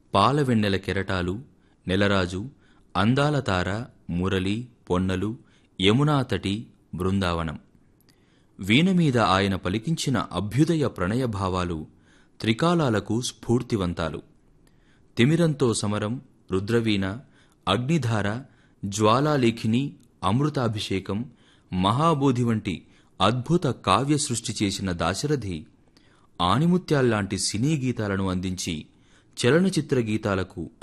పాలవెన్నెల కెరటాలు నెలరాజు అందాల తార మురళి పొన్నలు యమునా తటి బృందావనం వీణ మీద ఆయన పలికించిన అభ్యుదయ ప్రణయ భావాలు త్రికాలాలకు స్ఫూర్తివంతాలు తిమిరంతో సమరం రుద్రవీణ అగ్నిధార జ్వాలాలేఖిని అమృతాభిషేకం మహాబోధి వంటి అద్భుత కావ్య సృష్టి చేసిన దాశరథి ఆణిముత్యాల్లాంటి సినీ గీతాలను అందించి చలనచిత్ర గీతాలకు